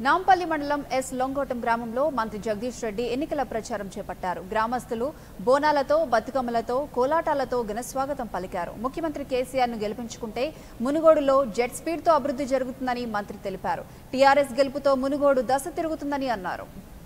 నాంపల్లి మండలం ఎస్ లొంగోటం గ్రామంలో మంత్రి జగదీష్ రెడ్డి ఎన్నికల ప్రచారం చేపట్టారు గ్రామస్తులు బోనాలతో బతుకమ్మలతో కోలాటాలతో ఘనస్వాగతం పలికారు ముఖ్యమంత్రి కేసీఆర్ ను గెలిపించుకుంటే మునుగోడులో జెట్ స్పీడ్ తో అభివృద్ధి జరుగుతుందని మంత్రి తెలిపారు టీఆర్ఎస్ గెలుపుతో మునుగోడు దశ తిరుగుతుందని అన్నారు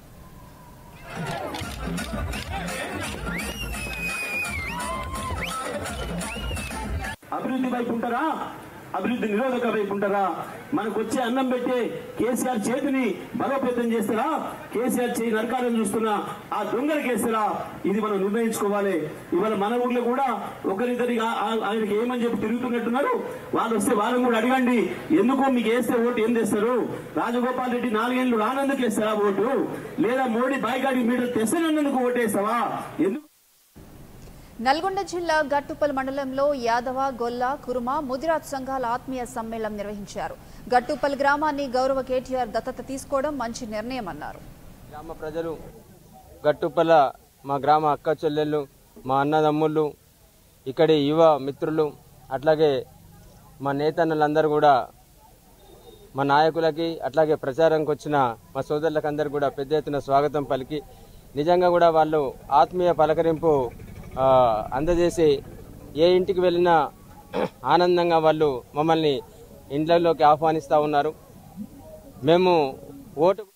అభివృద్ధి వైపు ఉంటారా అభివృద్ధి నిరోధక వైపు ఉంటారా మనకు వచ్చే అన్నం పెట్టే కేసీఆర్ చేతిని బలోపేతం చేస్తారా కేసీఆర్ చేయి నరకాలని చూస్తున్నా ఆ దొంగలకి వేస్తారా ఇది మనం నిర్ణయించుకోవాలి ఇవాళ మన ఊర్లో కూడా ఒకరిద్దరి ఆ- ఆ- ఆయనకి ఏమని చెప్పి తిరుగుతున్నట్టున్నారు వాళ్ళు వస్తే వాళ్ళని కూడా అడగండి ఎందుకు మీకు వేస్తే ఓటు ఏం తెస్తారు రాజగోపాల్ రెడ్డి నాలుగేళ్లు రానందుకు వేస్తారా ఓటు లేదా మోడీ బాయిగాడి మీటర్ తెస్తానన్నందుకు ఓటేస్తావా ఎందుకు నల్గొండ జిల్లా గట్టుపల్ మండలంలో యాదవ గొల్ల కురుమ ముదిరాజ్ సంఘాల ఆత్మీయ సమ్మేళనం నిర్వహించారు గట్టుపల్ గ్రామాన్ని గౌరవ కేటీఆర్ దత్తత తీసుకోవడం మంచి నిర్ణయం అన్నారు గ్రామ ప్రజలు గట్టుపల్ల మా గ్రామ అక్క చెల్లెళ్ళు మా అన్నదమ్ముళ్ళు ఇక్కడి యువ మిత్రులు అట్లాగే మా నేతన్నలందరూ కూడా మా నాయకులకి అట్లాగే ప్రచారంకి వచ్చిన మా సోదరులకు అందరు కూడా పెద్ద ఎత్తున స్వాగతం పలికి నిజంగా కూడా వాళ్ళు ఆత్మీయ పలకరింపు ఆ, అందజేసి ఏ ఇంటికి వెళ్ళినా ఆనందంగా వాళ్ళు మమ్మల్ని ఇండ్లలోకి ఆహ్వానిస్తూ ఉన్నారు మేము ఓటు